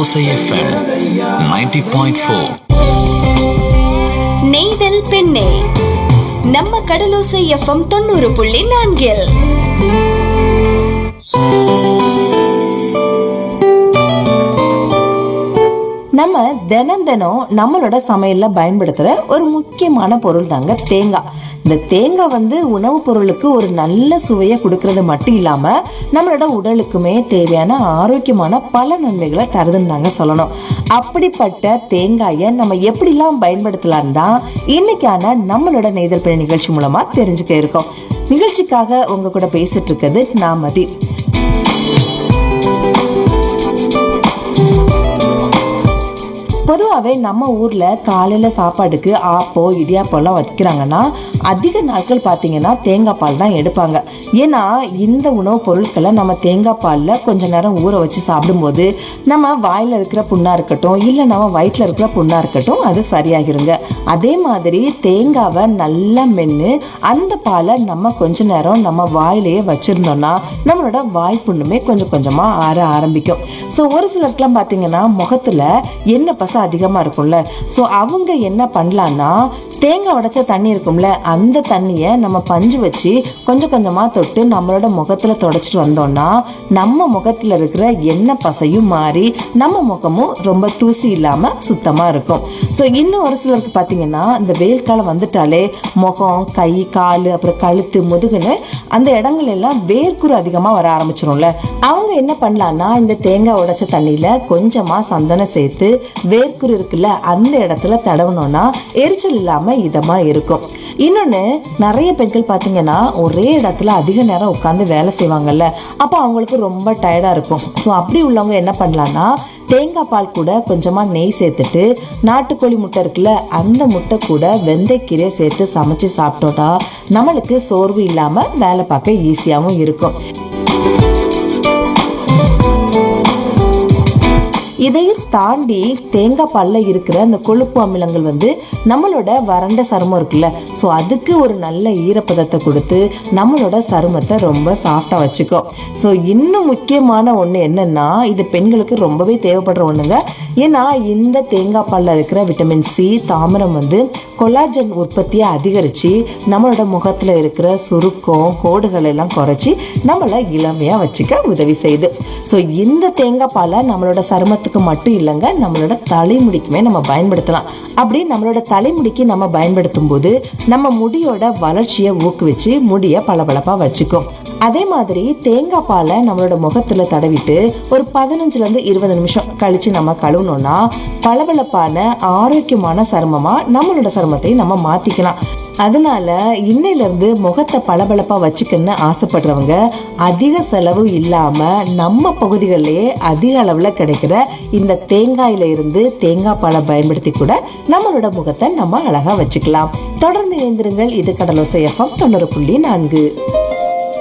Alosa FM 90.4. நெய்தல் பெண்ணே நம்ம கடலோசை எஃப்எம் தொண்ணூறு புள்ளி நான்கில் நம்ம தினம் தினம் நம்மளோட சமையல்ல பயன்படுத்துற ஒரு முக்கியமான பொருள் தாங்க தேங்காய் இந்த தேங்காய் வந்து உணவுப் பொருளுக்கு ஒரு நல்ல சுவையை கொடுக்கறது மட்டும் இல்லாம நம்மளோட உடலுக்குமே தேவையான ஆரோக்கியமான பல நன்மைகளை தருதுன்னு தாங்க சொல்லணும் அப்படிப்பட்ட தேங்காயை நம்ம எப்படிலாம் பயன்படுத்தலாம் தான் இன்னைக்கான நம்மளோட நெய்தல் பிழை நிகழ்ச்சி மூலமா தெரிஞ்சுக்க இருக்கோம் நிகழ்ச்சிக்காக உங்க கூட பேசிட்டு இருக்கிறது நான் மதி பொதுவாகவே நம்ம ஊரில் காலையில் சாப்பாடுக்கு ஆப்போ இடியாப்போலாம் வைக்கிறாங்கன்னா அதிக நாட்கள் பார்த்தீங்கன்னா தேங்காய் பால் தான் எடுப்பாங்க ஏன்னா இந்த உணவுப் பொருட்களை நம்ம தேங்காய் பாலில் கொஞ்ச நேரம் ஊற வச்சு சாப்பிடும்போது நம்ம வாயில் இருக்கிற புண்ணாக இருக்கட்டும் இல்லை நம்ம வயிற்றில் இருக்கிற புண்ணாக இருக்கட்டும் அது சரியாகிருங்க அதே மாதிரி தேங்காவை நல்லா மென்று அந்த பாலை நம்ம கொஞ்ச நேரம் நம்ம வாயிலேயே வச்சுருந்தோம்னா நம்மளோட வாய் புண்ணுமே கொஞ்சம் கொஞ்சமாக ஆற ஆரம்பிக்கும் ஸோ ஒரு சிலருக்குலாம் பார்த்தீங்கன்னா முகத்தில் எண்ணெய் பசை அதிகமாக இருக்கும்ல ஸோ அவங்க என்ன பண்ணலான்னா தேங்காய் உடைச்ச தண்ணி இருக்கும்ல அந்த தண்ணியை நம்ம பஞ்சு வச்சு கொஞ்சம் கொஞ்சமாக தொட்டு நம்மளோட முகத்தில் தொடச்சிட்டு வந்தோம்னா நம்ம முகத்தில் இருக்கிற எண்ணெய் பசையும் மாறி நம்ம முகமும் ரொம்ப தூசி இல்லாமல் சுத்தமாக இருக்கும் ஸோ இன்னும் ஒரு சிலருக்கு பார்த்தீங்கன்னா இந்த வெயில் காலம் வந்துட்டாலே முகம் கை கால் அப்புறம் கழுத்து முதுகுன்னு அந்த இடங்கள் எல்லாம் வேர்க்குரு அதிகமாக வர ஆரம்பிச்சிரும்ல அவங்க என்ன பண்ணலான்னா இந்த தேங்காய் உடைச்ச தண்ணியில் கொஞ்சமாக சந்தனம் சேர்த்து வேர்க்குரு இருக்குல்ல அந்த இடத்துல தடவணும்னா எரிச்சல் இல்லாமல் இதமாக இருக்கும் இன்னொன்று நிறைய பெண்கள் பார்த்தீங்கன்னா ஒரே இடத்துல அதிக நேரம் உட்காந்து வேலை செய்வாங்கல்ல அப்போ அவங்களுக்கு ரொம்ப டயர்டாக இருக்கும் ஸோ அப்படி உள்ளவங்க என்ன பண்ணலான்னா தேங்காய் பால் கூட கொஞ்சமாக நெய் சேர்த்துட்டு நாட்டுக்கோழி முட்டை இருக்குல்ல அந்த முட்டை கூட வெந்தயக்கீரையை சேர்த்து சமைச்சு சாப்பிட்டோம்னா நம்மளுக்கு சோர்வு இல்லாமல் வேலை பார்க்க ஈஸியாகவும் இருக்கும் இதையும் தாண்டி தேங்காய் பாலில் இருக்கிற அந்த கொழுப்பு அமிலங்கள் வந்து நம்மளோட வறண்ட சருமம் இருக்குல்ல ஸோ அதுக்கு ஒரு நல்ல ஈரப்பதத்தை கொடுத்து நம்மளோட சருமத்தை ரொம்ப சாஃப்டாக வச்சுக்கும் ஸோ இன்னும் முக்கியமான ஒன்று என்னன்னா இது பெண்களுக்கு ரொம்பவே தேவைப்படுற ஒன்றுங்க ஏன்னா இந்த தேங்காய் பாலில் இருக்கிற விட்டமின் சி தாமிரம் வந்து கொலாஜன் உற்பத்தியை அதிகரித்து நம்மளோட முகத்தில் இருக்கிற சுருக்கம் கோடுகள் எல்லாம் குறைச்சி நம்மளை இளமையாக வச்சுக்க உதவி செய்யுது ஸோ இந்த தேங்காய் பாலை நம்மளோட சருமத்துக்கு மட்டும் இல்லைங்க நம்மளோட தலைமுடிக்குமே நம்ம பயன்படுத்தலாம் அப்படி நம்மளோட தலைமுடிக்கு நம்ம பயன்படுத்தும் போது நம்ம முடியோட வளர்ச்சியை ஊக்குவிச்சு முடியை பளபளப்பாக வச்சுக்கும் அதே மாதிரி தேங்காய் பாலை நம்மளோட முகத்துல தடவிட்டு ஒரு பதினஞ்சுல இருந்து இருபது நிமிஷம் கழிச்சு நம்ம கழுவுனோம்னா பளபளப்பான ஆரோக்கியமான சருமமா நம்மளோட சருமத்தை நம்ம மாத்திக்கலாம் அதனால இன்னையில இருந்து முகத்தை பளபளப்பா வச்சுக்கணும்னு ஆசைப்படுறவங்க அதிக செலவு இல்லாம நம்ம பகுதிகளிலேயே அதிக அளவுல கிடைக்கிற இந்த தேங்காயில இருந்து தேங்காய் பாலை பயன்படுத்தி கூட நம்மளோட முகத்தை நம்ம அழகா வச்சுக்கலாம் தொடர்ந்து இணைந்திருங்கள் இது கடலோசை எஃப்எம் தொண்ணூறு புள்ளி நான்கு